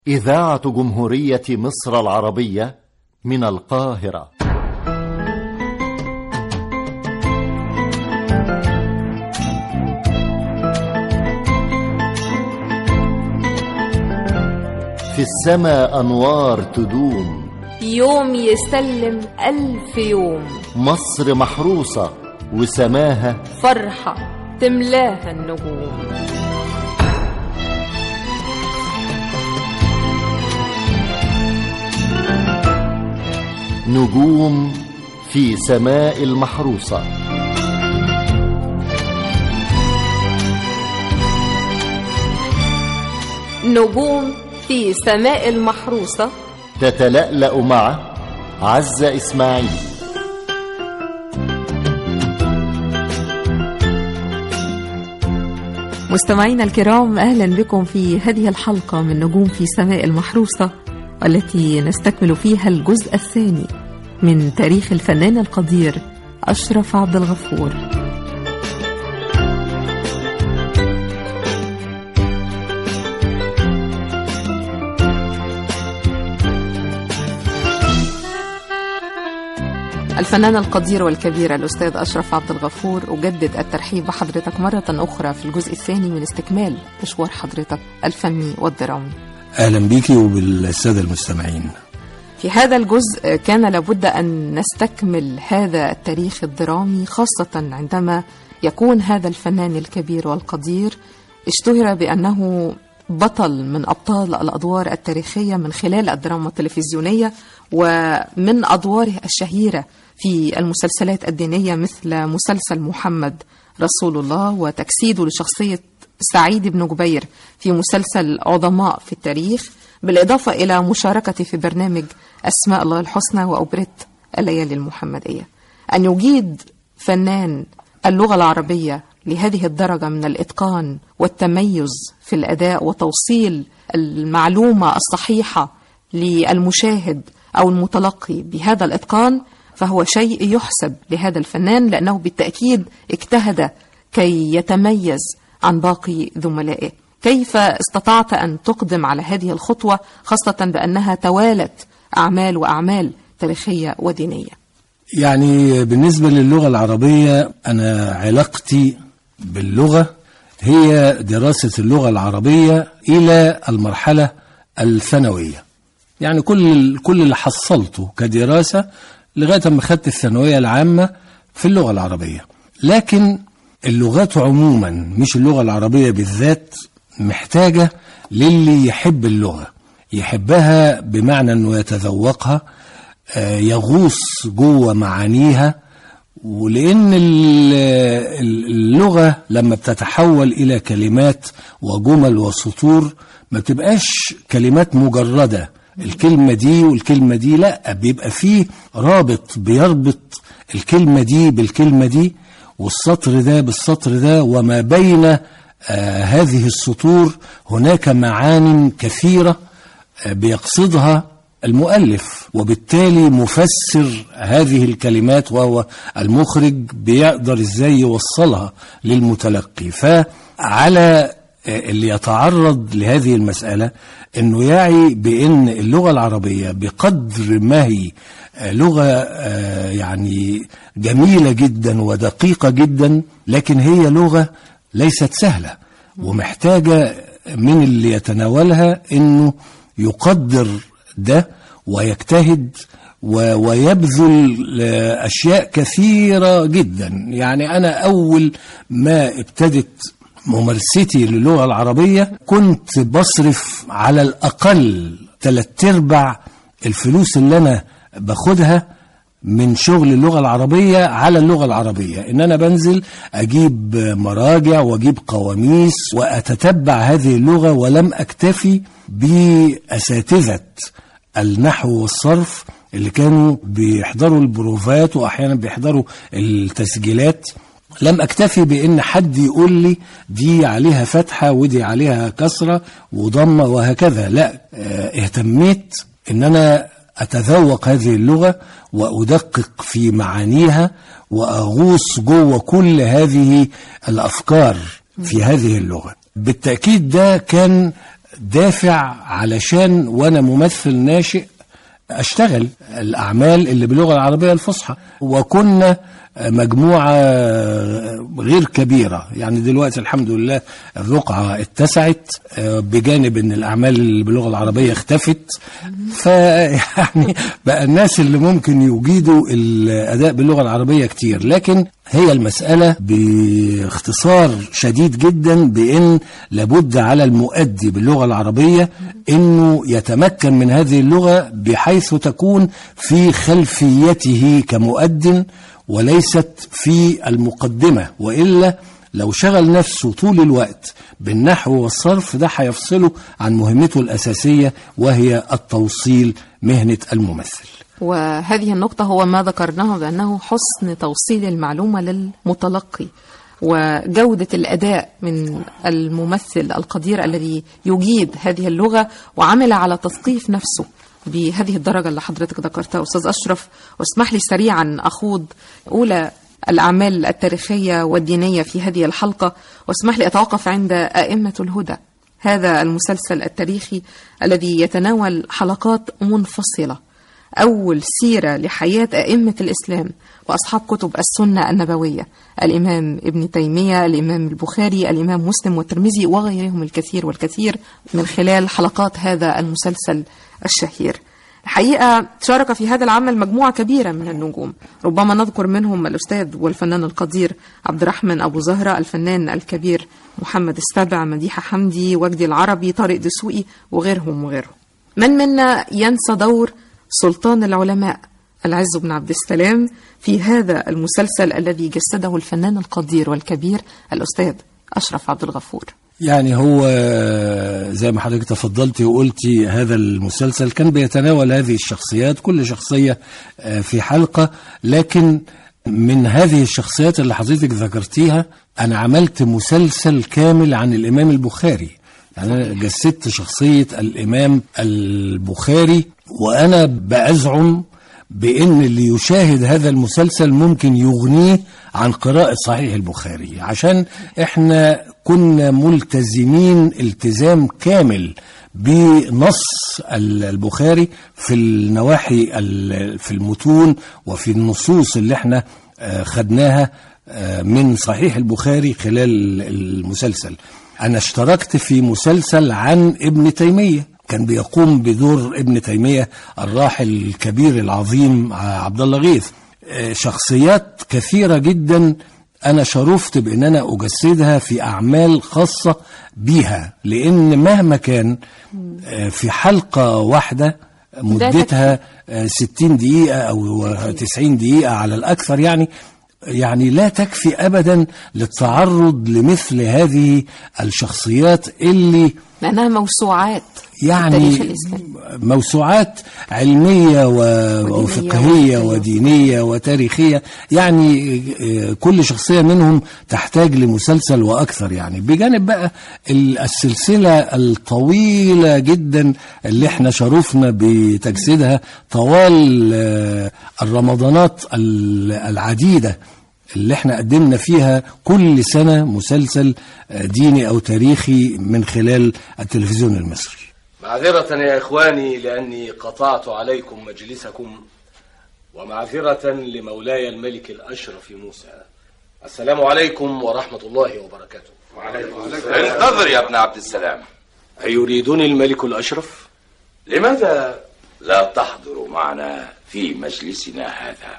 إذاعة جمهورية مصر العربية من القاهرة في السماء أنوار تدوم يوم يسلم ألف يوم مصر محروسة وسماها فرحة تملاها النجوم نجوم في سماء المحروسة نجوم في سماء المحروسة تتلألأ مع عزة إسماعيل مستمعينا الكرام اهلا بكم في هذه الحلقه من نجوم في سماء المحروسه والتي نستكمل فيها الجزء الثاني من تاريخ الفنان القدير اشرف عبد الغفور الفنان القدير والكبير الأستاذ أشرف عبد الغفور أجدد الترحيب بحضرتك مرة أخرى في الجزء الثاني من استكمال مشوار حضرتك الفني والدرامي اهلا بيكي وبالساده المستمعين في هذا الجزء كان لابد أن نستكمل هذا التاريخ الدرامي خاصة عندما يكون هذا الفنان الكبير والقدير اشتهر بأنه بطل من أبطال الأدوار التاريخية من خلال الدراما التلفزيونية ومن أدواره الشهيرة في المسلسلات الدينية مثل مسلسل محمد رسول الله وتجسيده لشخصية سعيد بن جبير في مسلسل عظماء في التاريخ بالإضافة إلى مشاركته في برنامج أسماء الله الحسنى وأوبريت الليالي المحمدية أن يجيد فنان اللغة العربية لهذه الدرجة من الإتقان والتميز في الأداء وتوصيل المعلومة الصحيحة للمشاهد أو المتلقي بهذا الإتقان فهو شيء يحسب لهذا الفنان لأنه بالتأكيد اجتهد كي يتميز عن باقي زملائه كيف استطعت أن تقدم على هذه الخطوة خاصة بأنها توالت أعمال وأعمال تاريخية ودينية يعني بالنسبه للغه العربيه انا علاقتي باللغه هي دراسه اللغه العربيه الى المرحله الثانويه يعني كل كل اللي حصلته كدراسه لغايه ما خدت الثانويه العامه في اللغه العربيه لكن اللغات عموما مش اللغه العربيه بالذات محتاجه للي يحب اللغه يحبها بمعنى انه يتذوقها آه، يغوص جوه معانيها ولان ال- ال- اللغه لما بتتحول الى كلمات وجمل وسطور ما بتبقاش كلمات مجرده الكلمه دي والكلمه دي لا بيبقى فيه رابط بيربط الكلمه دي بالكلمه دي والسطر ده بالسطر ده وما بين آه هذه السطور هناك معان كثيره آه بيقصدها المؤلف وبالتالي مفسر هذه الكلمات وهو المخرج بيقدر ازاي يوصلها للمتلقي فعلى اللي يتعرض لهذه المسألة انه يعي بان اللغة العربية بقدر ما هي لغة آه، يعني جميلة جدا ودقيقة جدا لكن هي لغة ليست سهلة ومحتاجة من اللي يتناولها انه يقدر ده ويجتهد و- ويبذل آه، اشياء كثيره جدا يعني انا اول ما ابتدت ممارستي للغه العربيه كنت بصرف على الاقل ثلاث ارباع الفلوس اللي انا باخدها من شغل اللغة العربية على اللغة العربية إن أنا بنزل أجيب مراجع وأجيب قواميس وأتتبع هذه اللغة ولم أكتفي بأساتذة النحو والصرف اللي كانوا بيحضروا البروفات وأحيانا بيحضروا التسجيلات لم أكتفي بأن حد يقول لي دي عليها فتحة ودي عليها كسرة وضمة وهكذا لا آه، اهتميت أن أنا أتذوق هذه اللغة وأدقق في معانيها وأغوص جوه كل هذه الأفكار في هذه اللغة بالتأكيد ده كان دافع علشان وانا ممثل ناشئ اشتغل الاعمال اللي باللغه العربيه الفصحى وكنا مجموعه غير كبيره يعني دلوقتي الحمد لله الرقعه اتسعت بجانب ان الاعمال اللي باللغه العربيه اختفت فيعني بقى الناس اللي ممكن يجيدوا الاداء باللغه العربيه كتير لكن هي المسألة باختصار شديد جدا بأن لابد على المؤدي باللغة العربية أنه يتمكن من هذه اللغة بحيث تكون في خلفيته كمؤد وليست في المقدمة وإلا لو شغل نفسه طول الوقت بالنحو والصرف ده هيفصله عن مهمته الأساسية وهي التوصيل مهنة الممثل وهذه النقطة هو ما ذكرناه بأنه حسن توصيل المعلومة للمتلقي وجودة الأداء من الممثل القدير الذي يجيد هذه اللغة وعمل على تثقيف نفسه بهذه الدرجة اللي حضرتك ذكرتها أستاذ أشرف واسمح لي سريعا أخوض أولى الأعمال التاريخية والدينية في هذه الحلقة واسمح لي أتوقف عند أئمة الهدى هذا المسلسل التاريخي الذي يتناول حلقات منفصلة أول سيرة لحياة أئمة الإسلام وأصحاب كتب السنة النبوية الإمام ابن تيمية الإمام البخاري الإمام مسلم والترمذي وغيرهم الكثير والكثير من خلال حلقات هذا المسلسل الشهير الحقيقة شارك في هذا العمل مجموعة كبيرة من النجوم ربما نذكر منهم الأستاذ والفنان القدير عبد الرحمن أبو زهرة الفنان الكبير محمد السبع مديحة حمدي وجدي العربي طارق دسوقي وغيرهم وغيرهم من منا ينسى دور سلطان العلماء العز بن عبد السلام في هذا المسلسل الذي جسده الفنان القدير والكبير الأستاذ أشرف عبد الغفور يعني هو زي ما حضرتك تفضلتي وقلتي هذا المسلسل كان بيتناول هذه الشخصيات كل شخصية في حلقة لكن من هذه الشخصيات اللي حضرتك ذكرتيها أنا عملت مسلسل كامل عن الإمام البخاري يعني أنا جسدت شخصية الإمام البخاري وأنا بأزعم بأن اللي يشاهد هذا المسلسل ممكن يغنيه عن قراءة صحيح البخاري عشان احنا كنا ملتزمين التزام كامل بنص البخاري في النواحي في المتون وفي النصوص اللي احنا خدناها من صحيح البخاري خلال المسلسل أنا اشتركت في مسلسل عن ابن تيمية كان بيقوم بدور ابن تيمية الراحل الكبير العظيم عبد الله غيث شخصيات كثيرة جدا أنا شرفت بأن أنا أجسدها في أعمال خاصة بيها لأن مهما كان في حلقة واحدة مدتها 60 دقيقة أو 90 دقيقة على الأكثر يعني يعني لا تكفي ابدا للتعرض لمثل هذه الشخصيات اللي لانها موسوعات يعني التاريخ الإسلامي. موسوعات علميه وفقهيه ودينيه وتاريخيه يعني كل شخصيه منهم تحتاج لمسلسل واكثر يعني بجانب بقى السلسله الطويله جدا اللي احنا شرفنا بتجسيدها طوال الرمضانات العديده اللي احنا قدمنا فيها كل سنة مسلسل ديني أو تاريخي من خلال التلفزيون المصري معذرة يا إخواني لأني قطعت عليكم مجلسكم ومعذرة لمولاي الملك الأشرف موسى السلام عليكم ورحمة الله وبركاته وعليكم السلام انتظر يا ابن عبد السلام أيريدني الملك الأشرف؟ لماذا لا تحضر معنا في مجلسنا هذا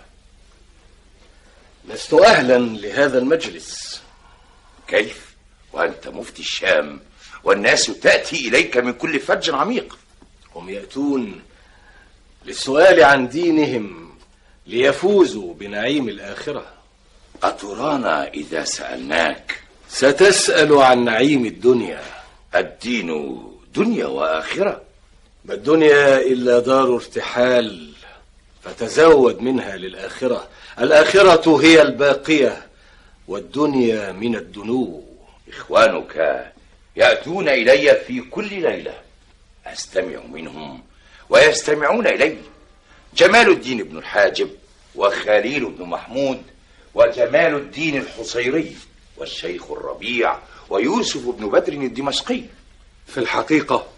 لست أهلا لهذا المجلس كيف وأنت مفتي الشام والناس تأتي إليك من كل فج عميق هم يأتون للسؤال عن دينهم ليفوزوا بنعيم الآخرة أترانا إذا سألناك ستسأل عن نعيم الدنيا الدين دنيا وآخرة ما الدنيا إلا دار ارتحال فتزود منها للآخرة الآخرة هي الباقية والدنيا من الدنو إخوانك يأتون إلي في كل ليلة أستمع منهم ويستمعون إلي جمال الدين بن الحاجب وخليل بن محمود وجمال الدين الحصيري والشيخ الربيع ويوسف بن بدر الدمشقي في الحقيقة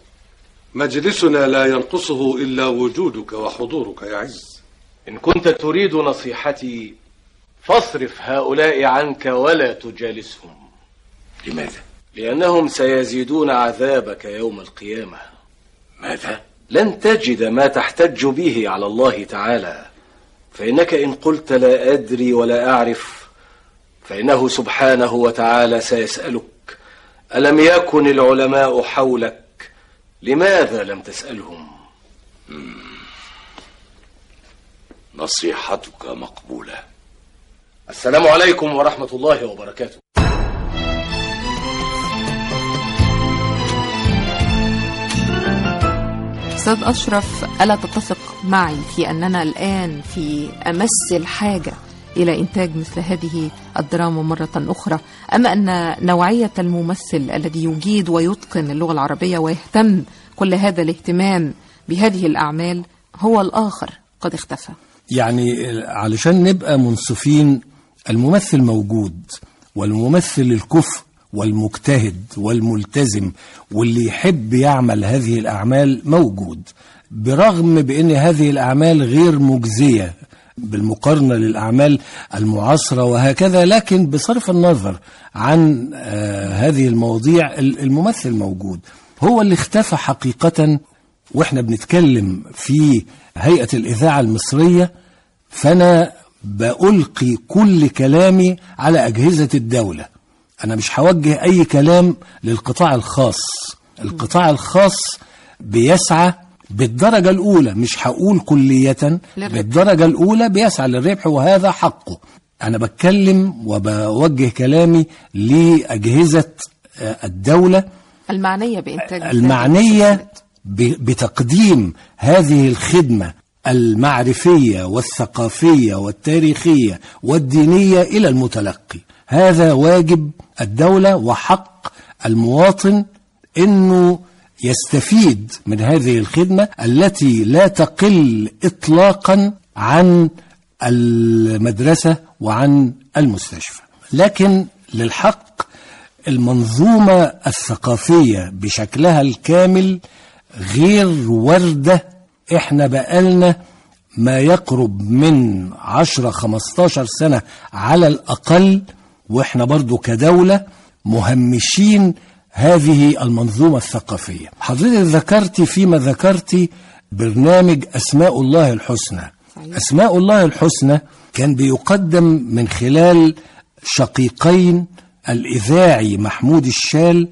مجلسنا لا ينقصه إلا وجودك وحضورك يا عز إن كنت تريد نصيحتي فاصرف هؤلاء عنك ولا تجالسهم لماذا؟ لأنهم سيزيدون عذابك يوم القيامة ماذا؟ لن تجد ما تحتج به على الله تعالى فإنك إن قلت لا أدري ولا أعرف فإنه سبحانه وتعالى سيسألك ألم يكن العلماء حولك لماذا لم تسألهم نصيحتك مقبولة السلام عليكم ورحمة الله وبركاته أستاذ أشرف ألا تتفق معي في أننا الآن في أمس الحاجة إلى إنتاج مثل هذه الدراما مرة أخرى أما أن نوعية الممثل الذي يجيد ويتقن اللغة العربية ويهتم كل هذا الاهتمام بهذه الأعمال هو الآخر قد اختفى يعني علشان نبقى منصفين الممثل موجود والممثل الكفء والمجتهد والملتزم واللي يحب يعمل هذه الأعمال موجود برغم بأن هذه الأعمال غير مجزية بالمقارنة للأعمال المعاصرة وهكذا لكن بصرف النظر عن آه هذه المواضيع الممثل موجود هو اللي اختفى حقيقة واحنا بنتكلم في هيئة الإذاعة المصرية فأنا بألقي كل كلامي على أجهزة الدولة أنا مش هوجه أي كلام للقطاع الخاص القطاع الخاص بيسعى بالدرجة الأولى مش هقول كلية للربح. بالدرجة الأولى بيسعى للربح وهذا حقه أنا بتكلم وبوجه كلامي لأجهزة آه، الدولة المعنية بإنتاج مثل هذه المعنية المسلسلات. ب- بتقديم هذه الخدمة المعرفية والثقافية والتاريخية والدينية إلى المتلقي هذا واجب الدولة وحق المواطن أنه يستفيد من هذه الخدمة التي لا تقل إطلاقا عن المدرسة وعن المستشفى لكن للحق المنظومة الثقافية بشكلها الكامل غير وردة احنا بقالنا ما يقرب من عشرة خمستاشر سنة على الأقل واحنا برضو كدولة مهمشين هذه المنظومة الثقافية حضرتك ذكرتي فيما ذكرتي برنامج أسماء الله الحسنى صحيح. أسماء الله الحسنى كان بيقدم من خلال شقيقين الإذاعي محمود الشال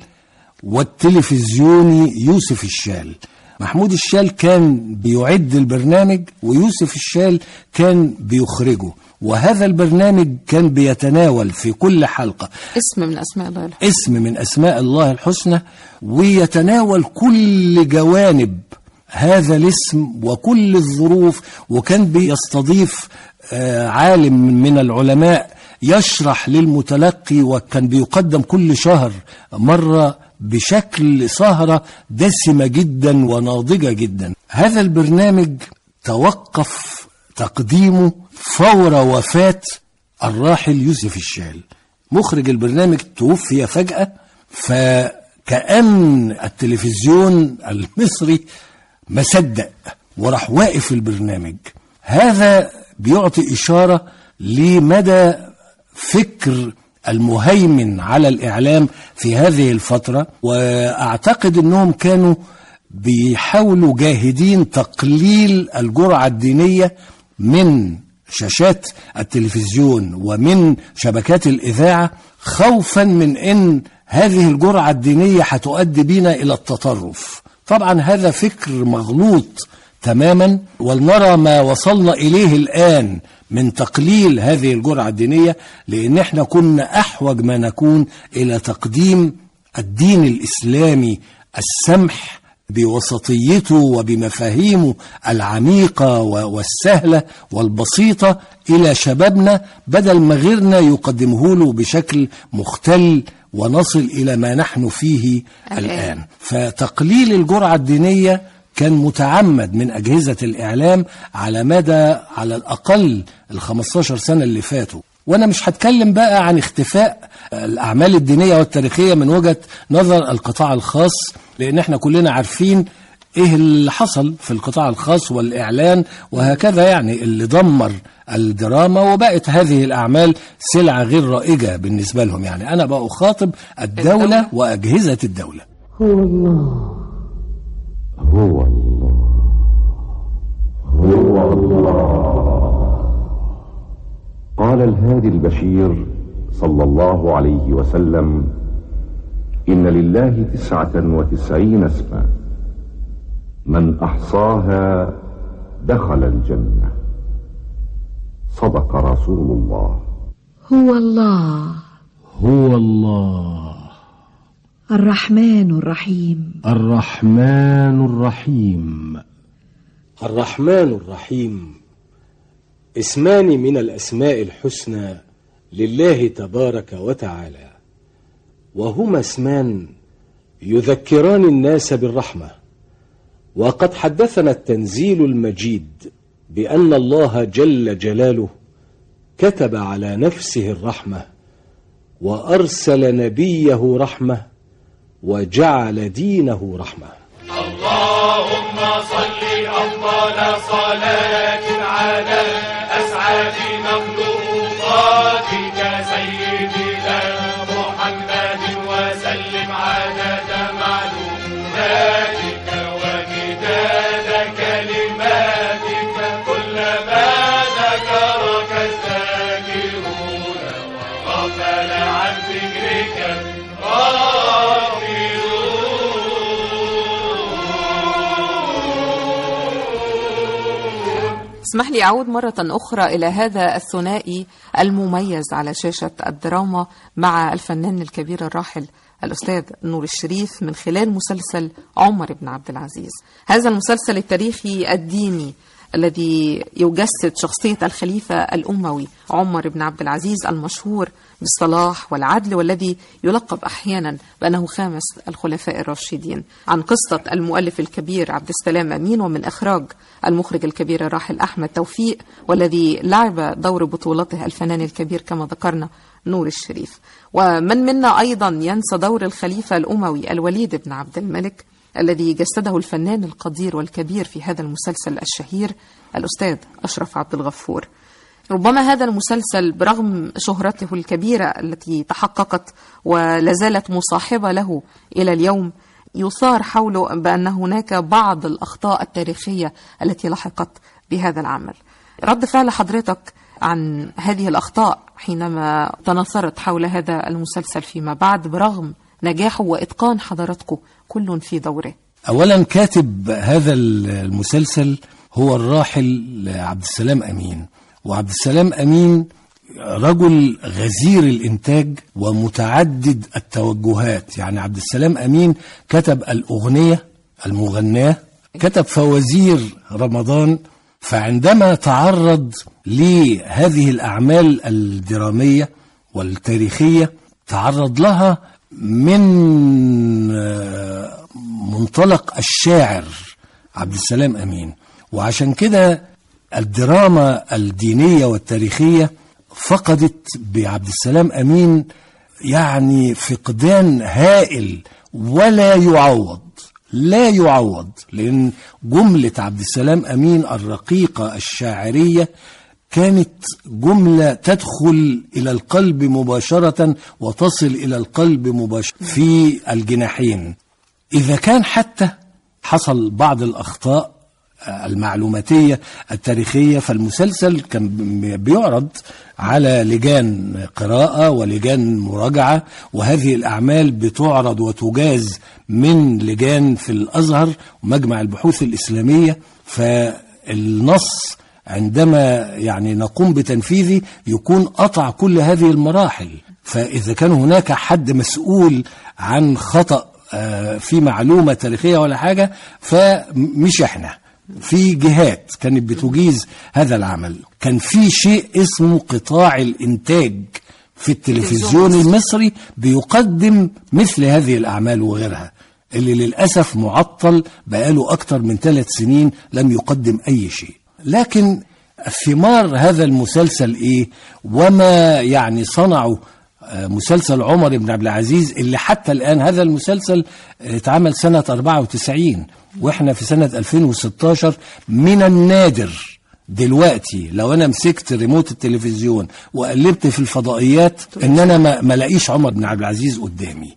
والتلفزيوني يوسف الشال محمود الشال كان بيعد البرنامج ويوسف الشال كان بيخرجه وهذا البرنامج كان بيتناول في كل حلقة اسم من أسماء الله الحسنى اسم من أسماء الله الحسنى ويتناول كل جوانب هذا الاسم وكل الظروف وكان بيستضيف آه، عالم من العلماء يشرح للمتلقي وكان بيقدم كل شهر مرة بشكل سهرة دسمة جدا وناضجة جدا هذا البرنامج توقف تقديمه فور وفاة الراحل يوسف الشال مخرج البرنامج توفي فجأة فكأن التلفزيون المصري ما صدق وراح واقف البرنامج هذا بيعطي إشارة لمدى فكر المهيمن على الإعلام في هذه الفترة وأعتقد أنهم كانوا بيحاولوا جاهدين تقليل الجرعة الدينية من شاشات التلفزيون ومن شبكات الإذاعة خوفا من أن هذه الجرعة الدينية هتؤدي بنا إلى التطرف طبعا هذا فكر مغلوط تماما ولنرى ما وصلنا إليه الآن من تقليل هذه الجرعة الدينية لأن احنا كنا أحوج ما نكون إلى تقديم الدين الإسلامي السمح بوسطيته وبمفاهيمه العميقة و- والسهلة والبسيطة إلى شبابنا بدل ما غيرنا يقدمه له بشكل مختل ونصل إلى ما نحن فيه الآن. الآن فتقليل الجرعة الدينية كان متعمد من أجهزة الإعلام على مدى على الأقل ال 15 سنة اللي فاتوا وأنا مش هتكلم بقى عن اختفاء الأعمال الدينية والتاريخية من وجهة نظر القطاع الخاص لأن احنا كلنا عارفين ايه اللي حصل في القطاع الخاص والاعلان وهكذا يعني اللي دمر الدراما وبقت هذه الاعمال سلعه غير رائجه بالنسبه لهم يعني انا بقى اخاطب الدوله, الدولة؟ واجهزه الدوله هو الله هو الله هو الله قال الهادي البشير صلى الله عليه وسلم إن لله تسعة وتسعين اسما من أحصاها دخل الجنة صدق رسول الله هو الله هو الله الرحمن الرحيم الرحمن الرحيم الرحمن الرحيم اسمان من الاسماء الحسنى لله تبارك وتعالى وهما اسمان يذكران الناس بالرحمه وقد حدثنا التنزيل المجيد بان الله جل جلاله كتب على نفسه الرحمه وارسل نبيه رحمه وجعل دينه رحمه اللهم صل أفضل صلاة على أسعد مخلوقاتك سيدنا محمد وسلم عدد معلوماتك ومداد كلماتك كلما ذكرك الذاكرون وغفل عن ذكرك اسمح لي أعود مرة أخرى إلى هذا الثنائي المميز على شاشة الدراما مع الفنان الكبير الراحل الأستاذ نور الشريف من خلال مسلسل عمر بن عبد العزيز هذا المسلسل التاريخي الديني الذي يجسد شخصية الخليفة الأموي عمر بن عبد العزيز المشهور بالصلاح والعدل والذي يلقب أحيانا بأنه خامس الخلفاء الراشدين عن قصة المؤلف الكبير عبد السلام أمين ومن إخراج المخرج الكبير الراحل أحمد توفيق والذي لعب دور بطولته الفنان الكبير كما ذكرنا نور الشريف ومن منا أيضا ينسى دور الخليفة الأموي الوليد بن عبد الملك الذي جسده الفنان القدير والكبير في هذا المسلسل الشهير الأستاذ أشرف عبد الغفور ربما هذا المسلسل برغم شهرته الكبيرة التي تحققت ولا زالت مصاحبة له إلى اليوم يثار حوله بأن هناك بعض الأخطاء التاريخية التي لحقت بهذا العمل رد فعل حضرتك عن هذه الأخطاء حينما تناثرت حول هذا المسلسل فيما بعد برغم نجاحه وإتقان حضراتكم كل في دوره اولا كاتب هذا المسلسل هو الراحل عبد السلام امين وعبد السلام امين رجل غزير الانتاج ومتعدد التوجهات يعني عبد السلام امين كتب الاغنيه المغناه كتب فوازير رمضان فعندما تعرض لهذه الاعمال الدراميه والتاريخيه تعرض لها من آه، منطلق الشاعر عبد السلام امين وعشان كده الدراما الدينيه والتاريخيه فقدت بعبد السلام امين يعني فقدان هائل ولا يعوض لا يعوض لان جمله عبد السلام امين الرقيقه الشاعريه كانت جملة تدخل إلى القلب مباشرة وتصل إلى القلب مباشرة في الجناحين إذا كان حتى حصل بعض الأخطاء المعلوماتية التاريخية فالمسلسل كان بيعرض على لجان قراءة ولجان مراجعة وهذه الأعمال بتعرض وتجاز من لجان في الأزهر ومجمع البحوث الإسلامية فالنص عندما يعني نقوم بتنفيذه يكون قطع كل هذه المراحل فإذا كان هناك حد مسؤول عن خطأ آه، في معلومة تاريخية ولا حاجة فمش احنا في جهات كانت بتجيز هذا العمل كان في شيء اسمه قطاع الإنتاج في التلفزيون المصري بيقدم مثل هذه الأعمال وغيرها اللي للأسف معطل بقاله أكتر من ثلاث سنين لم يقدم أي شيء لكن ثمار هذا المسلسل ايه وما يعني صنعوا آه، مسلسل عمر بن عبد العزيز اللي حتى الآن هذا المسلسل آه، اتعمل سنة 94 واحنا في سنة 2016 من النادر دلوقتي لو انا مسكت ريموت التلفزيون وقلبت في الفضائيات ان انا ما ما الاقيش عمر بن عبد العزيز قدامي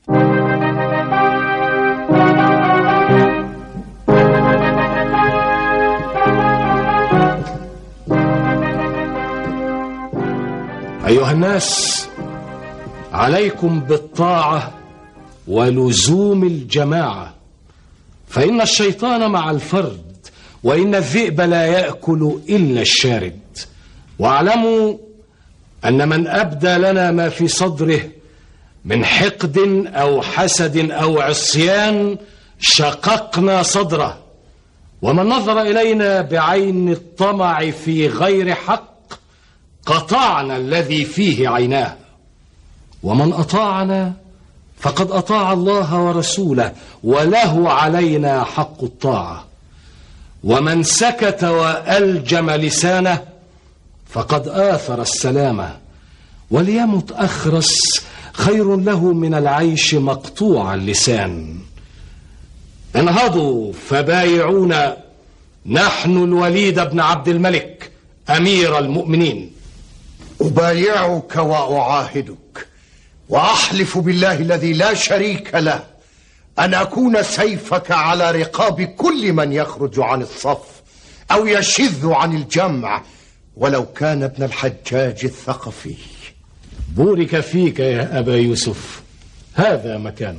أيها الناس عليكم بالطاعة ولزوم الجماعة فإن الشيطان مع الفرد وإن الذئب لا يأكل إلا الشارد واعلموا أن من أبدى لنا ما في صدره من حقد أو حسد أو عصيان شققنا صدره ومن نظر إلينا بعين الطمع في غير حق قطعنا الذي فيه عيناه ومن أطاعنا فقد أطاع الله ورسوله وله علينا حق الطاعة ومن سكت وألجم لسانه فقد آثر السلامة وليمت أخرس خير له من العيش مقطوع اللسان انهضوا فبايعونا نحن الوليد بن عبد الملك أمير المؤمنين أبايعك وأعاهدك وأحلف بالله الذي لا شريك له أن أكون سيفك على رقاب كل من يخرج عن الصف أو يشذ عن الجمع ولو كان ابن الحجاج الثقفي بورك فيك يا أبا يوسف هذا مكانك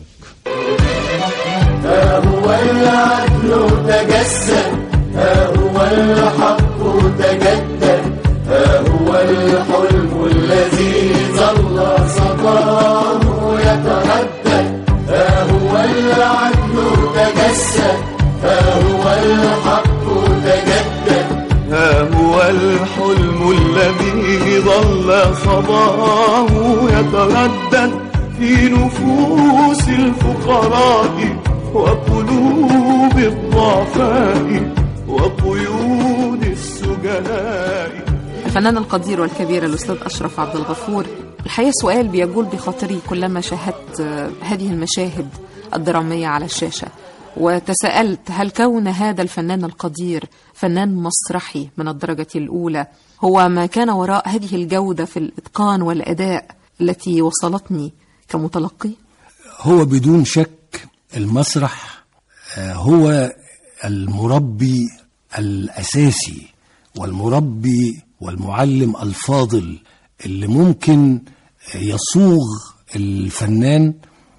ها هو العدل تجسد ها هو الحق تجدد ها هو الحلم الذي ظل صداه يتردد ها هو العدل تجسد ها هو الحق تجدد ها هو الحلم الذي ظل صداه يتردد في نفوس الفقراء وقلوب الضعفاء وقيود السجناء الفنان القدير والكبير الأستاذ أشرف عبد الغفور الحقيقة سؤال بيجول بخاطري كلما شاهدت آه، هذه المشاهد الدرامية على الشاشة وتساءلت هل كون هذا الفنان القدير فنان مسرحي من الدرجة الأولى هو ما كان وراء هذه الجودة في الإتقان والأداء التي وصلتني كمتلقي هو بدون شك المسرح آه، هو المربي الأساسي والمربي والمعلم الفاضل اللي ممكن يصوغ الفنان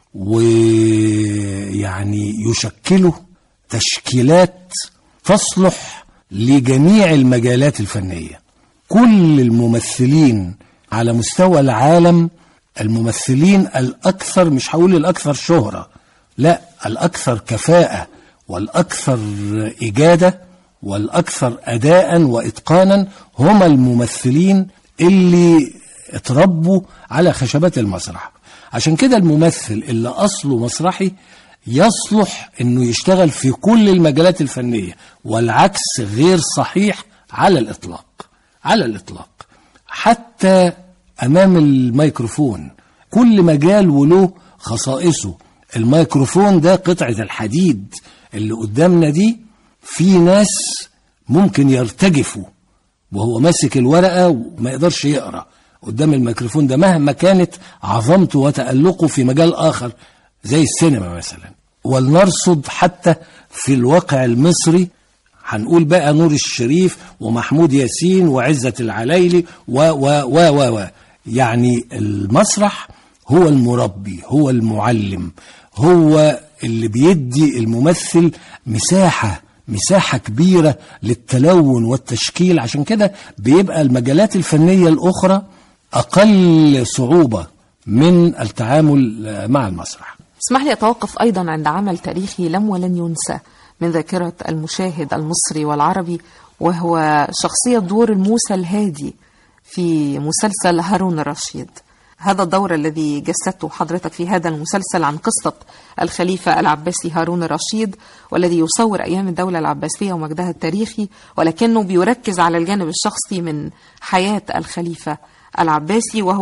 ويعني يشكله تشكيلات تصلح لجميع المجالات الفنية كل الممثلين على مستوى العالم الممثلين الأكثر مش هقول الأكثر شهرة لا الأكثر كفاءة والأكثر إجادة والأكثر أداء وإتقانا هم الممثلين اللي اتربوا على خشبات المسرح عشان كده الممثل اللي أصله مسرحي يصلح انه يشتغل في كل المجالات الفنية والعكس غير صحيح على الإطلاق على الإطلاق حتى أمام الميكروفون كل مجال وله خصائصه الميكروفون ده قطعة الحديد اللي قدامنا دي في ناس ممكن يرتجفوا وهو ماسك الورقة وما يقدرش يقرأ قدام الميكروفون ده مهما كانت عظمته وتألقه في مجال آخر زي السينما مثلا ولنرصد حتى في الواقع المصري هنقول بقى نور الشريف ومحمود ياسين وعزة العلايلي و و و و, و. يعني المسرح هو المربي هو المعلم هو اللي بيدي الممثل مساحة مساحة كبيرة للتلون والتشكيل عشان كده بيبقى المجالات الفنية الأخرى أقل صعوبة من التعامل مع المسرح اسمح لي أتوقف أيضا عند عمل تاريخي لم ولن ينسى من ذاكرة المشاهد المصري والعربي وهو شخصية دور الموسى الهادي في مسلسل هارون الرشيد هذا الدور الذي جسدته حضرتك في هذا المسلسل عن قصة الخليفة العباسي هارون الرشيد والذي يصور أيام الدولة العباسية ومجدها التاريخي ولكنه بيركز على الجانب الشخصي من حياة الخليفة العباسي وهو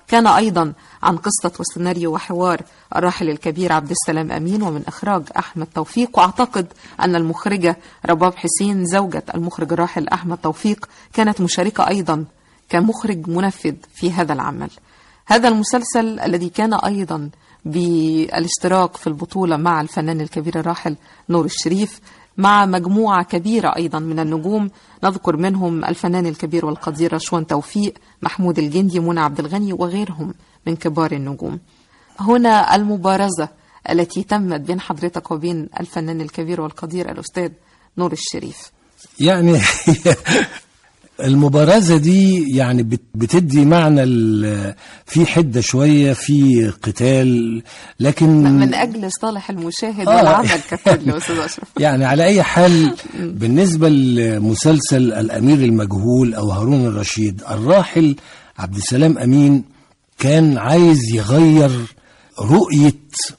كان أيضا عن قصة وسيناريو وحوار الراحل الكبير عبد السلام أمين ومن إخراج أحمد توفيق وأعتقد أن المخرجة رباب حسين زوجة المخرج الراحل أحمد توفيق كانت مشاركة أيضا كمخرج منفذ في هذا العمل هذا المسلسل الذي كان أيضا بالاشتراك في البطولة مع الفنان الكبير الراحل نور الشريف مع مجموعة كبيرة أيضا من النجوم نذكر منهم الفنان الكبير والقدير رشوان توفيق محمود الجندي منى عبد الغني وغيرهم من كبار النجوم هنا المبارزة التي تمت بين حضرتك وبين الفنان الكبير والقدير الأستاذ نور الشريف يعني المبارزة دي يعني بت- بتدي معنى ال- في حدة شوية في قتال لكن من أجل صالح المشاهد آه. والعمل ككل يا أستاذ أشرف يعني على أي حال بالنسبة لمسلسل الأمير المجهول أو هارون الرشيد الراحل عبد السلام أمين كان عايز يغير رؤية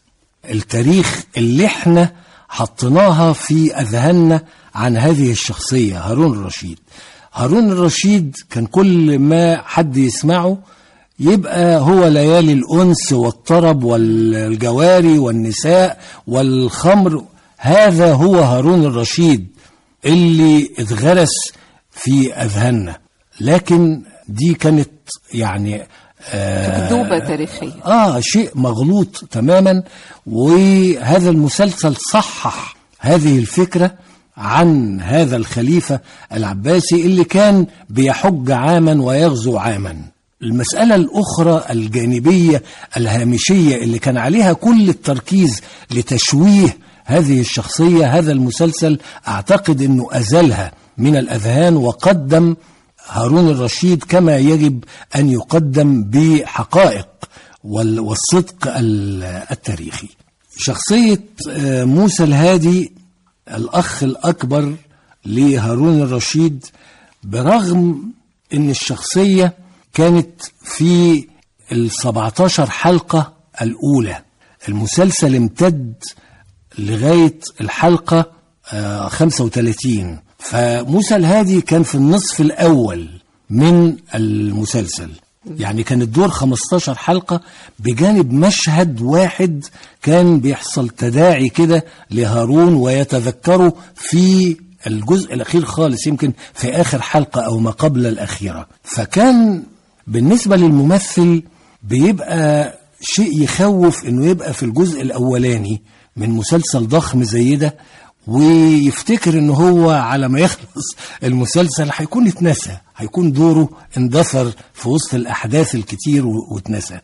التاريخ اللي احنا حطيناها في أذهاننا عن هذه الشخصية هارون الرشيد هارون الرشيد كان كل ما حد يسمعه يبقى هو ليالي الأنس والطرب والجواري والنساء والخمر هذا هو هارون الرشيد اللي اتغرس في أذهاننا لكن دي كانت يعني آه أكذوبة تاريخية آه شيء مغلوط تماما وهذا المسلسل صحح هذه الفكرة عن هذا الخليفة العباسي اللي كان بيحج عاما ويغزو عاما المسألة الأخرى الجانبية الهامشية اللي كان عليها كل التركيز لتشويه هذه الشخصية هذا المسلسل أعتقد أنه أزلها من الأذهان وقدم هارون الرشيد كما يجب أن يقدم بحقائق وال- والصدق ال- التاريخي شخصية آه، موسى الهادي الأخ الأكبر لهارون الرشيد برغم أن الشخصية كانت في ال 17 حلقة الأولى المسلسل امتد لغاية الحلقة آه، 35 فموسى الهادي كان في النصف الأول من المسلسل يعني كان الدور 15 حلقة بجانب مشهد واحد كان بيحصل تداعي كده لهارون ويتذكره في الجزء الأخير خالص يمكن في آخر حلقة أو ما قبل الأخيرة فكان بالنسبة للممثل بيبقى شيء يخوف انه يبقى في الجزء الاولاني من مسلسل ضخم زي ده ويفتكر ان هو على ما يخلص المسلسل هيكون اتنسى هيكون دوره اندثر في وسط الاحداث الكتير و- واتنسى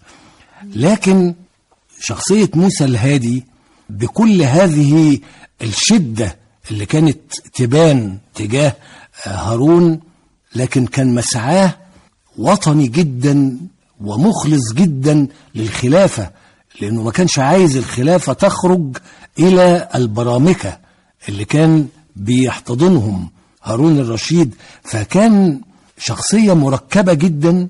لكن شخصية موسى الهادي بكل هذه الشدة اللي كانت تبان تجاه آه، هارون لكن كان مسعاه وطني جدا ومخلص جدا للخلافة لأنه ما كانش عايز الخلافة تخرج إلى البرامكة اللي كان بيحتضنهم هارون الرشيد فكان شخصية مركبة جدا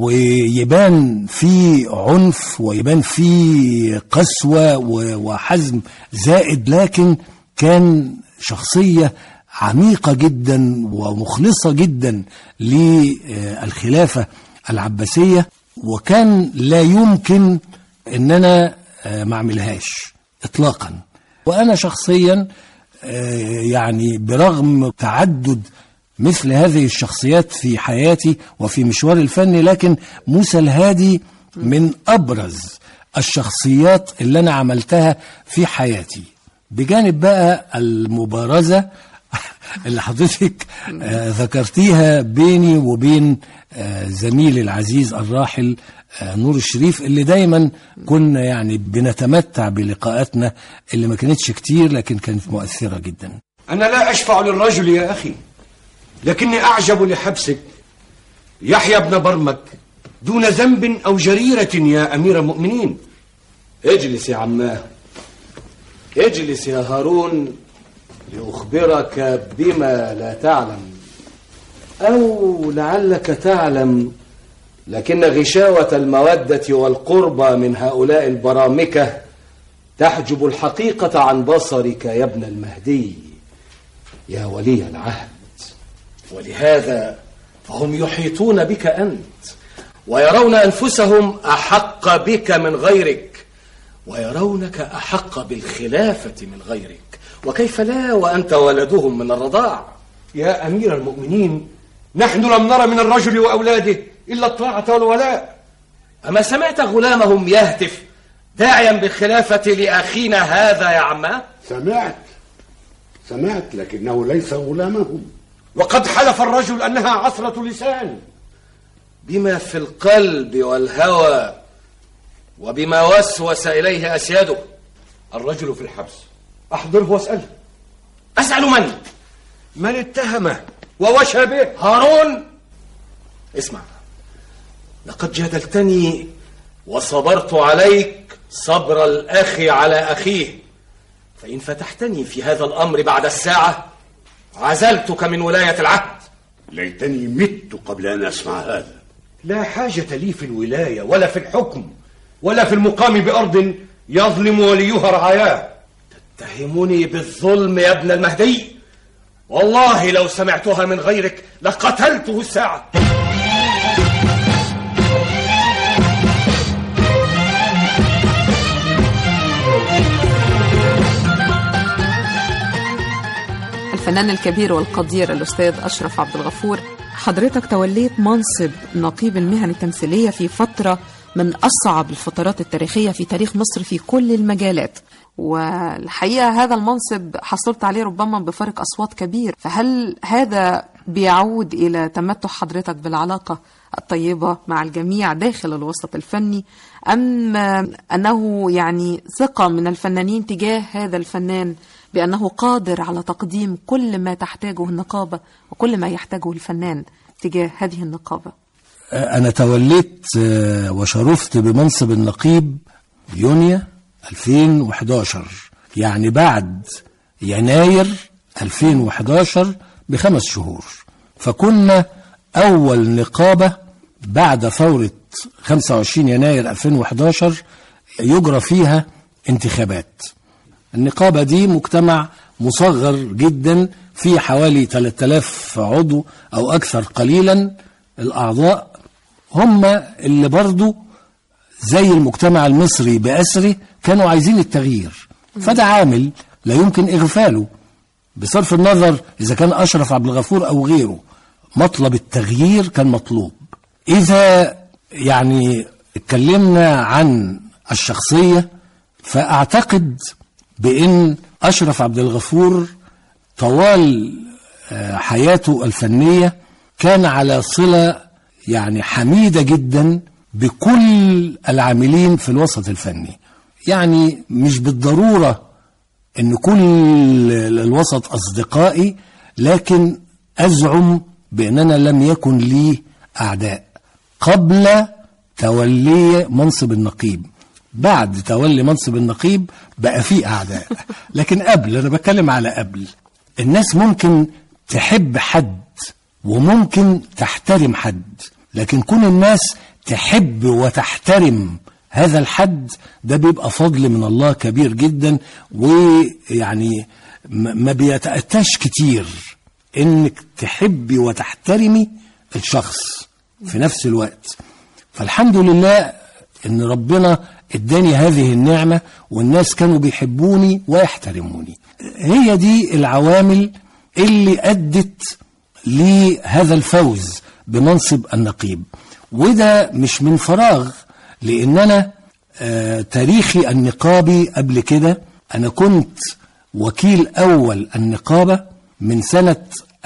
ويبان في عنف ويبان في قسوة و- وحزم زائد لكن كان شخصية عميقة جدا ومخلصة جدا للخلافة العباسية وكان لا يمكن ان انا آه، ما اعملهاش اطلاقا وانا شخصيا آه، يعني برغم تعدد مثل هذه الشخصيات في حياتي وفي مشواري الفني لكن موسى الهادي من ابرز الشخصيات اللي انا عملتها في حياتي بجانب بقى المبارزه اللي حضرتك آه، ذكرتيها بيني وبين آه، زميلي العزيز الراحل آه، نور الشريف اللي دايما كنا يعني بنتمتع بلقاءاتنا اللي ما كانتش كتير لكن كانت مؤثرة جدا أنا لا أشفع للرجل يا أخي لكني أعجب لحبسك يحيى بن برمك دون ذنب أو جريرة يا أمير المؤمنين اجلس يا عماه اجلس يا هارون لأخبرك بما لا تعلم أو لعلك تعلم لكن غشاوة المودة والقربى من هؤلاء البرامكة تحجب الحقيقة عن بصرك يا ابن المهدي يا ولي العهد ولهذا فهم يحيطون بك أنت ويرون أنفسهم أحق بك من غيرك ويرونك أحق بالخلافة من غيرك وكيف لا وأنت ولدهم من الرضاع يا أمير المؤمنين نحن لم نرى من الرجل وأولاده إلا الطاعة والولاء أما سمعت غلامهم يهتف داعيا بالخلافة لأخينا هذا يا عماه سمعت سمعت لكنه ليس غلامهم وقد حلف الرجل أنها عثرة لسان بما في القلب والهوى وبما وسوس إليه أسياده الرجل في الحبس أحضره واسأله أسأل من؟ من اتهمه ووشى به هارون اسمع لقد جادلتني وصبرت عليك صبر الأخ على أخيه فإن فتحتني في هذا الأمر بعد الساعة عزلتك من ولاية العهد ليتني مت قبل أن أسمع هذا لا حاجة لي في الولاية ولا في الحكم ولا في المقام بأرض يظلم وليها رعاياه تتهمني بالظلم يا ابن المهدي والله لو سمعتها من غيرك لقتلته الساعة الفنان الكبير والقدير الأستاذ أشرف عبد الغفور حضرتك توليت منصب نقيب المهن التمثيلية في فترة من أصعب الفترات التاريخية في تاريخ مصر في كل المجالات والحقيقة هذا المنصب حصلت عليه ربما بفرق أصوات كبير فهل هذا بيعود إلى تمتع حضرتك بالعلاقة الطيبة مع الجميع داخل الوسط الفني أم أنه يعني ثقة من الفنانين تجاه هذا الفنان بأنه قادر على تقديم كل ما تحتاجه النقابة وكل ما يحتاجه الفنان تجاه هذه النقابة أنا توليت آه، وشرفت بمنصب النقيب يونيو 2011 يعني بعد يناير 2011 بخمس شهور فكنا أول نقابة بعد ثورة 25 يناير 2011 يجرى فيها انتخابات النقابة دي مجتمع مصغر جدا فيه حوالي 3000 عضو أو أكثر قليلا الأعضاء هم اللي برضو زي المجتمع المصري بأسره كانوا عايزين التغيير فده عامل لا يمكن إغفاله بصرف النظر إذا كان أشرف عبد الغفور أو غيره مطلب التغيير كان مطلوب إذا يعني اتكلمنا عن الشخصية فأعتقد بأن أشرف عبد الغفور طوال آه، حياته الفنية كان على صلة يعني حميدة جدا بكل العاملين في الوسط الفني يعني مش بالضرورة ان كل الوسط اصدقائي لكن ازعم باننا لم يكن لي اعداء قبل تولي منصب النقيب بعد تولي منصب النقيب بقى في اعداء لكن قبل انا بتكلم على قبل الناس ممكن تحب حد وممكن تحترم حد لكن كون الناس تحب وتحترم هذا الحد ده بيبقى فضل من الله كبير جدا ويعني ما بيتأتاش كتير انك تحبي وتحترمي الشخص في نفس الوقت فالحمد لله ان ربنا اداني هذه النعمة والناس كانوا بيحبوني ويحترموني هي دي العوامل اللي أدت لهذا الفوز بمنصب النقيب وده مش من فراغ لأن أنا آه تاريخي النقابي قبل كده أنا كنت وكيل أول النقابة من سنة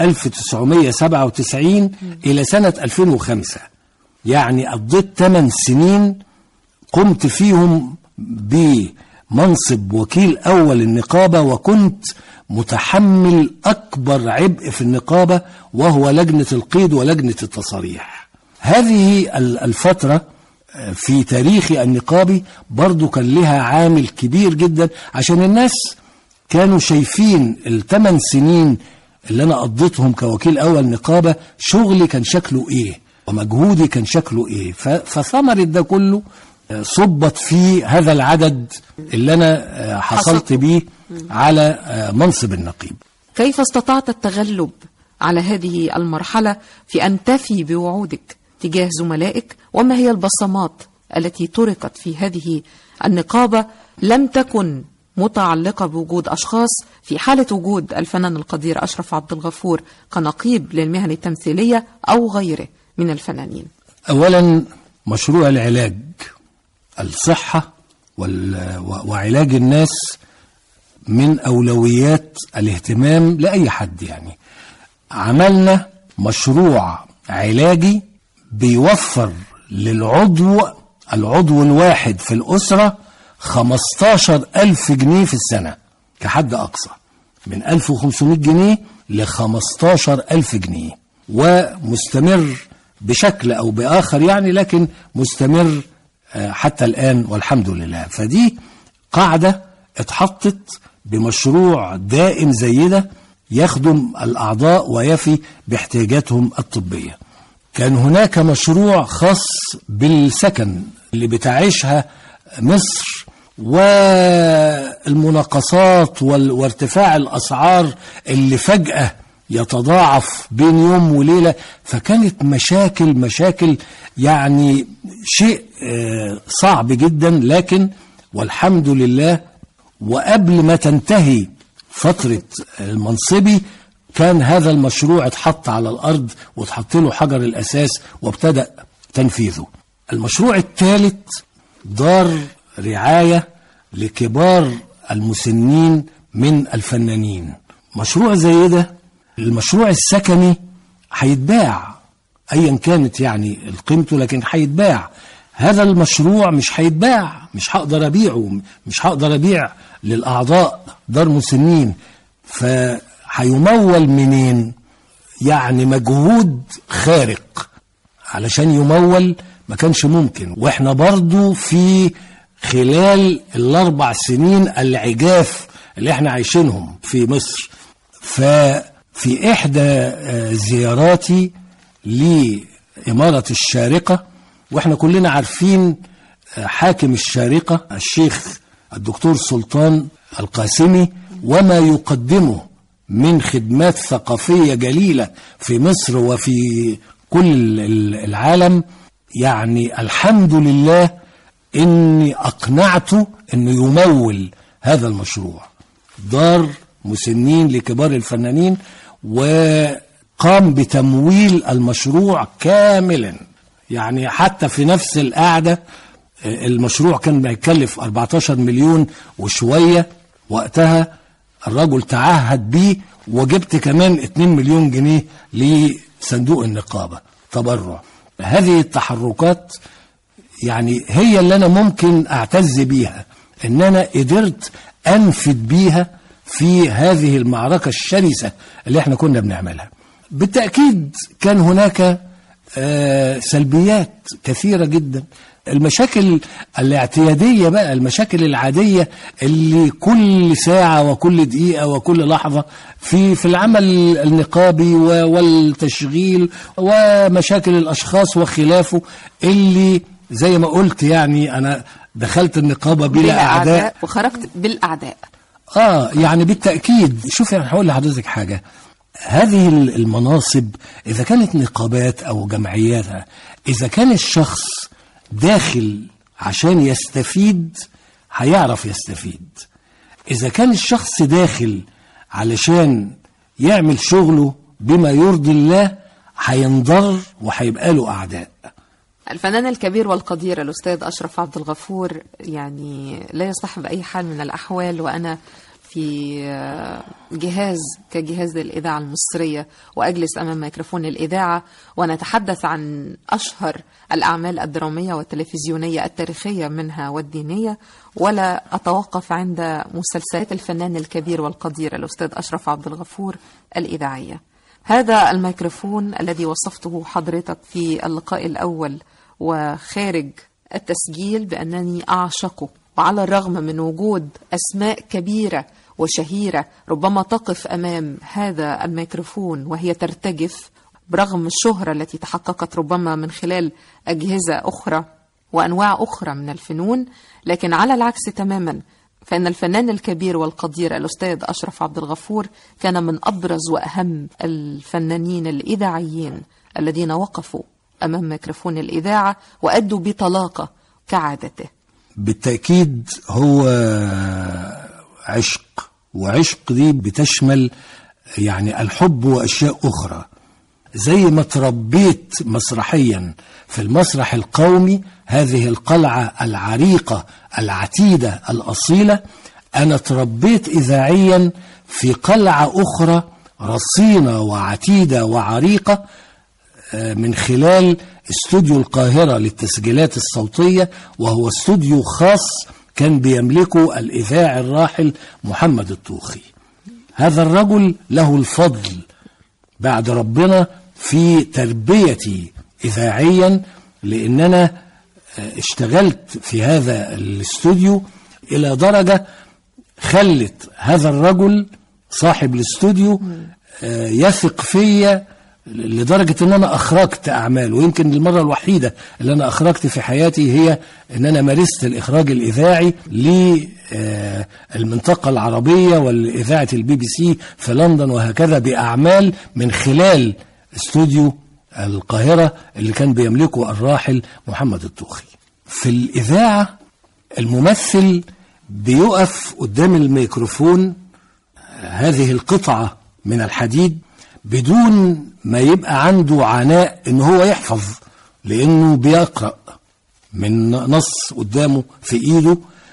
1997 إلى سنة 2005 يعني قضيت 8 سنين قمت فيهم بمنصب وكيل أول النقابة وكنت متحمل أكبر عبء في النقابة وهو لجنة القيد ولجنة التصاريح هذه الفترة في تاريخي النقابي برضو كان لها عامل كبير جدا عشان الناس كانوا شايفين الثمان سنين اللي أنا قضيتهم كوكيل أول نقابة شغلي كان شكله إيه ومجهودي كان شكله إيه فثمرة ده كله صبت في هذا العدد اللي أنا حصلت بيه على منصب النقيب كيف استطعت التغلب على هذه المرحلة في أن تفي بوعودك تجاه زملائك وما هي البصمات التي تركت في هذه النقابة لم تكن متعلقة بوجود أشخاص في حالة وجود الفنان القدير أشرف عبد الغفور كنقيب للمهن التمثيلية أو غيره من الفنانين أولا مشروع العلاج الصحة وال- و- وعلاج الناس من أولويات الاهتمام لأي حد يعني عملنا مشروع علاجي بيوفر للعضو العضو الواحد في الأسرة 15 ألف جنيه في السنة كحد أقصى من 1500 جنيه ل 15 ألف جنيه ومستمر بشكل أو بآخر يعني لكن مستمر آه، حتى الآن والحمد لله فدي قاعدة اتحطت بمشروع دائم زي ده يخدم الأعضاء ويفي باحتياجاتهم الطبية كان هناك مشروع خاص بالسكن اللي بتعيشها مصر والمناقصات وال- وارتفاع الأسعار اللي فجأة يتضاعف بين يوم وليلة فكانت مشاكل مشاكل يعني شيء آه، صعب جدا لكن والحمد لله وقبل ما تنتهي فترة المنصبي كان هذا المشروع اتحط على الأرض واتحط له حجر الأساس وابتدأ تنفيذه المشروع الثالث دار رعاية لكبار المسنين من الفنانين مشروع زي ده المشروع السكني هيتباع ايا كانت يعني قيمته لكن هيتباع هذا المشروع مش هيتباع مش هقدر ابيعه مش هقدر ابيع للاعضاء دار مسنين فهيمول منين يعني مجهود خارق علشان يمول ما كانش ممكن واحنا برضو في خلال الاربع سنين العجاف اللي احنا عايشينهم في مصر ففي احدى آه، زياراتي لإمارة الشارقة واحنا كلنا عارفين آه، حاكم الشارقة الشيخ الدكتور سلطان القاسمي وما يقدمه من خدمات ثقافية جليلة في مصر وفي كل ال- العالم يعني الحمد لله اني اقنعته انه يمول هذا المشروع دار مسنين لكبار الفنانين وقام بتمويل المشروع كاملا يعني حتى في نفس القعدة آه، المشروع كان بيكلف 14 مليون وشوية وقتها الرجل تعهد بيه وجبت كمان 2 مليون جنيه لصندوق النقابة تبرع هذه التحركات يعني هي اللي انا ممكن اعتز بيها ان انا قدرت انفد بيها في هذه المعركة الشرسة اللي احنا كنا بنعملها بالتأكيد كان هناك آه، سلبيات كثيرة جدا المشاكل الاعتيادية بقى المشاكل العادية اللي كل ساعة وكل دقيقة وكل لحظة في في العمل النقابي و- والتشغيل ومشاكل الأشخاص وخلافه اللي زي ما قلت يعني أنا دخلت النقابة بلا أعداء وخرجت بالأعداء اه يعني بالتاكيد شوف يعني هقول لحضرتك حاجه هذه المناصب اذا كانت نقابات او جمعيات اذا كان الشخص داخل عشان يستفيد هيعرف يستفيد اذا كان الشخص داخل علشان يعمل شغله بما يرضي الله هينضر وهيبقى له اعداء الفنان الكبير والقدير الأستاذ أشرف عبد الغفور يعني لا يصح بأي حال من الأحوال وأنا في آه، جهاز كجهاز الإذاعة المصرية وأجلس أمام ميكروفون الإذاعة ونتحدث عن أشهر الأعمال الدرامية والتلفزيونية التاريخية منها والدينية ولا أتوقف عند مسلسلات الفنان الكبير والقدير الأستاذ أشرف عبد الغفور الإذاعية هذا الميكروفون الذي وصفته حضرتك في اللقاء الأول وخارج التسجيل بأنني أعشقه وعلى الرغم من وجود أسماء كبيرة وشهيرة ربما تقف أمام هذا الميكروفون وهي ترتجف برغم الشهرة التي تحققت ربما من خلال أجهزة أخرى وأنواع أخرى من الفنون لكن على العكس تماما فإن الفنان الكبير والقدير الأستاذ أشرف عبد الغفور كان من أبرز وأهم الفنانين الإذاعيين الذين وقفوا أمام ميكروفون الإذاعة وأدوا بطلاقة كعادته بالتأكيد هو عشق وعشق دي بتشمل يعني الحب وأشياء أخرى زي ما تربيت مسرحيا في المسرح القومي هذه القلعة العريقة العتيدة الأصيلة أنا تربيت إذاعيا في قلعة أخرى رصينة وعتيدة وعريقة آه، من خلال استوديو القاهرة للتسجيلات الصوتية وهو استوديو خاص كان بيملكه الإذاعي الراحل محمد الطوخي هذا الرجل له الفضل بعد ربنا في تربيتي إذاعيا لأن أنا آه، اشتغلت في هذا الاستوديو إلى درجة خلت هذا الرجل صاحب الاستوديو آه، يثق فيا لدرجة ان انا اخرجت اعمال ويمكن المرة الوحيدة اللي انا اخرجت في حياتي هي ان انا مارست الاخراج الاذاعي للمنطقة العربية والاذاعة البي بي سي في لندن وهكذا باعمال من خلال استوديو القاهرة اللي كان بيملكه الراحل محمد الطوخي في الاذاعة الممثل بيقف قدام الميكروفون هذه القطعة من الحديد بدون ما يبقى عنده عناء ان هو يحفظ لانه بيقرأ من نص قدامه في ايده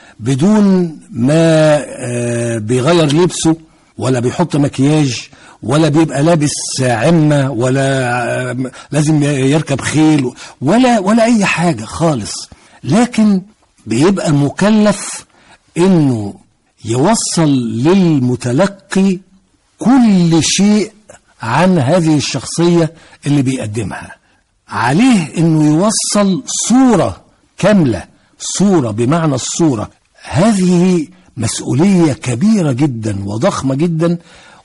بدون ما آه، بيغير لبسه ولا بيحط مكياج ولا بيبقى لابس عمة ولا آه، لازم يركب خيل ولا ولا اي حاجة خالص لكن بيبقى مكلف انه يوصل للمتلقي كل شيء عن هذه الشخصية اللي بيقدمها عليه انه يوصل صورة كاملة صورة بمعنى الصورة هذه مسؤولية كبيرة جدا وضخمة جدا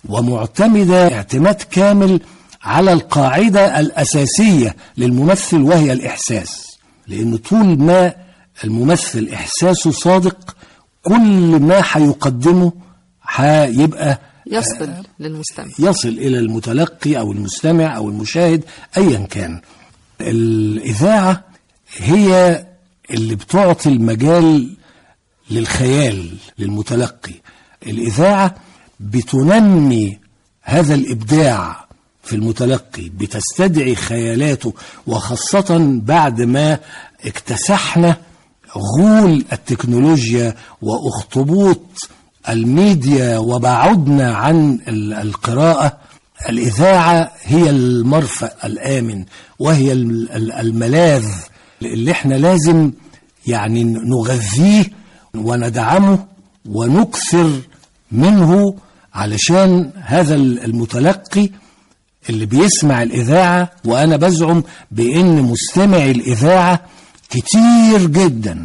ومعتمدة اعتماد كامل على القاعدة الأساسية للممثل وهي الإحساس لأن طول ما الممثل إحساسه صادق كل ما هيقدمه هيبقى يصل للمستمع يصل إلى المتلقي أو المستمع أو المشاهد أيا كان الإذاعة هي اللي بتعطي المجال للخيال للمتلقي الإذاعة بتنمي هذا الإبداع في المتلقي بتستدعي خيالاته وخاصة بعد ما اكتسحنا غول التكنولوجيا واخطبوط الميديا وبعدنا عن ال- القراءة الإذاعة هي المرفأ الآمن وهي ال- ال- الملاذ اللي احنا لازم يعني نغذيه وندعمه ونكثر منه علشان هذا ال- المتلقي اللي بيسمع الإذاعة وأنا بزعم بأن مستمعي الإذاعة كتير جدا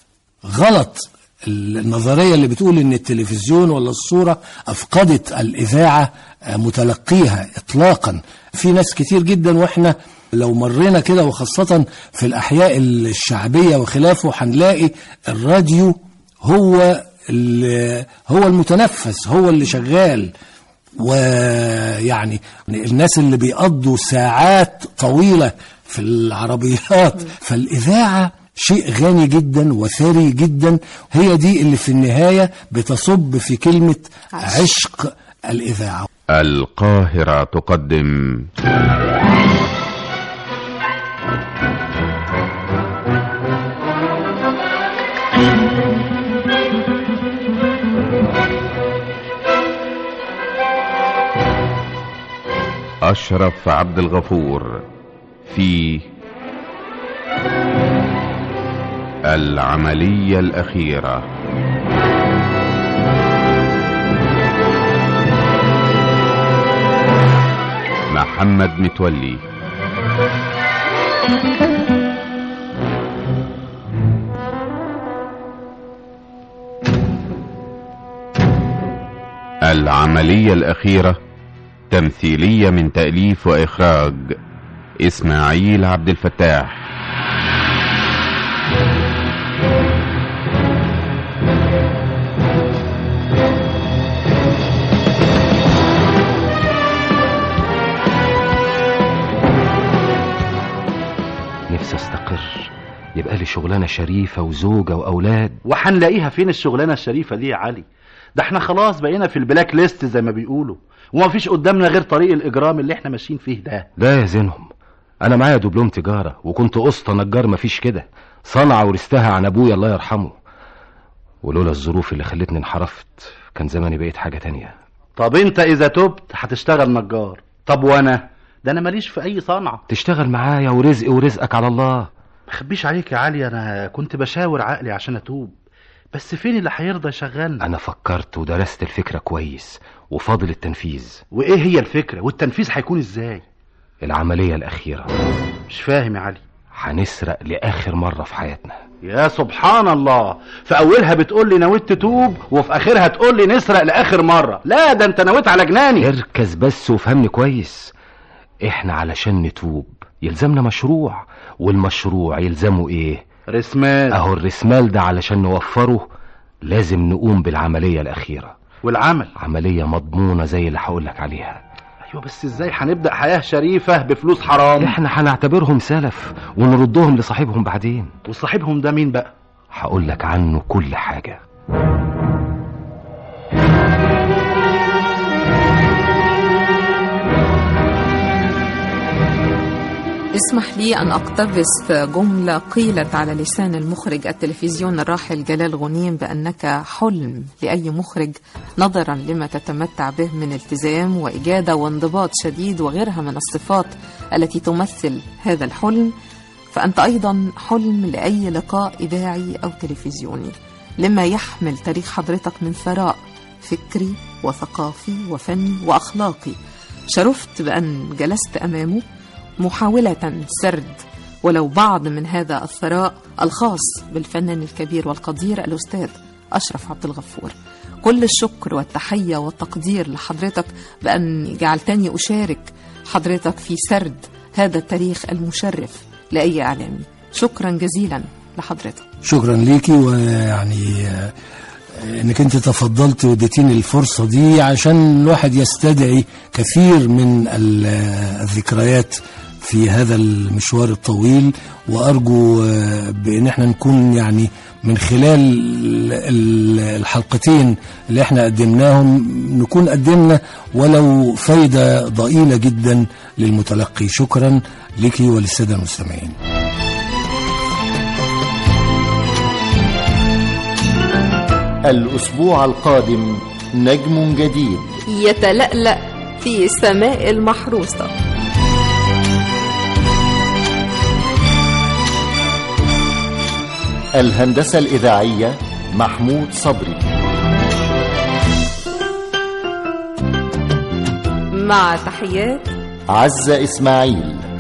غلط النظرية اللي بتقول ان التلفزيون ولا الصورة افقدت الاذاعة آه، متلقيها اطلاقا في ناس كتير جدا واحنا لو مرينا كده وخاصة في الاحياء الشعبية وخلافه هنلاقي الراديو هو ال- هو المتنفس هو اللي شغال ويعني الناس اللي بيقضوا ساعات طويلة في العربيات فالإذاعة شيء غني جدا وثري جدا هي دي اللي في النهاية بتصب في كلمة عشق الإذاعة القاهرة تقدم أشرف عبد الغفور في العملية الأخيرة محمد متولي العملية الأخيرة تمثيلية من تأليف وإخراج إسماعيل عبد الفتاح يبقى لي شغلانة شريفة وزوجة وأولاد وهنلاقيها فين الشغلانه الشريفه دي يا علي ده احنا خلاص بقينا في البلاك ليست زي ما بيقولوا ومفيش قدامنا غير طريق الاجرام اللي احنا ماشيين فيه ده لا يا زينهم أنا معايا دبلوم تجارة وكنت قسط نجار مفيش كده صنعة ورثتها عن أبويا الله يرحمه ولولا الظروف اللي خلتني انحرفت كان زماني بقيت حاجة تانية طب انت اذا تبت هتشتغل نجار طب وانا ده انا ماليش في اي صنعه تشتغل معايا ورزقي ورزقك على الله ما اخبيش عليك يا علي انا كنت بشاور عقلي عشان اتوب بس فين اللي هيرضى يشغلني أنا فكرت ودرست الفكرة كويس وفاضل التنفيذ وايه هي الفكره والتنفيذ هيكون ازاي العملية الأخيرة مش فاهم يا علي هنسرق لآخر مرة في حياتنا يا سبحان الله في اولها بتقول لي نويت تتوب وفي اخرها تقول لي نسرق لاخر مره لا ده انت نويت على جناني اركز بس وفهمني كويس احنا علشان نتوب يلزمنا مشروع والمشروع يلزمه ايه رسمال اهو الرسمال ده علشان نوفره لازم نقوم بالعملية الأخيرة والعمل عملية مضمونة زي اللي هقولك عليها ايوه بس ازاي هنبدا حياه شريفه بفلوس حرام احنا هنعتبرهم سلف ونردهم لصاحبهم بعدين وصاحبهم ده مين بقى هقولك عنه كل حاجة اسمح لي أن أقتبس جملة قيلت على لسان المخرج التلفزيون الراحل جلال غنيم بأنك حلم لأي مخرج نظرا لما تتمتع به من التزام وإجادة وانضباط شديد وغيرها من الصفات التي تمثل هذا الحلم فأنت أيضا حلم لأي لقاء إذاعي أو تلفزيوني لما يحمل تاريخ حضرتك من ثراء فكري وثقافي وفني وأخلاقي شرفت بأن جلست أمامه محاولة سرد ولو بعض من هذا الثراء الخاص بالفنان الكبير والقدير الأستاذ أشرف عبد الغفور كل الشكر والتحية والتقدير لحضرتك بأن جعلتني أشارك حضرتك في سرد هذا التاريخ المشرف لأي إعلامي شكرا جزيلا لحضرتك شكرا ليكي ويعني آه، انك انت تفضلت واديتيني الفرصه دي عشان الواحد يستدعي كثير من ال- آه، الذكريات في هذا المشوار الطويل وارجو آه، بان احنا نكون يعني من خلال ال- الحلقتين اللي احنا قدمناهم نكون قدمنا ولو فايده ضئيله جدا للمتلقي شكرا لك وللساده المستمعين الأسبوع القادم نجم جديد يتلألأ في سماء المحروسة الهندسة الإذاعية محمود صبري مع تحيات عزة إسماعيل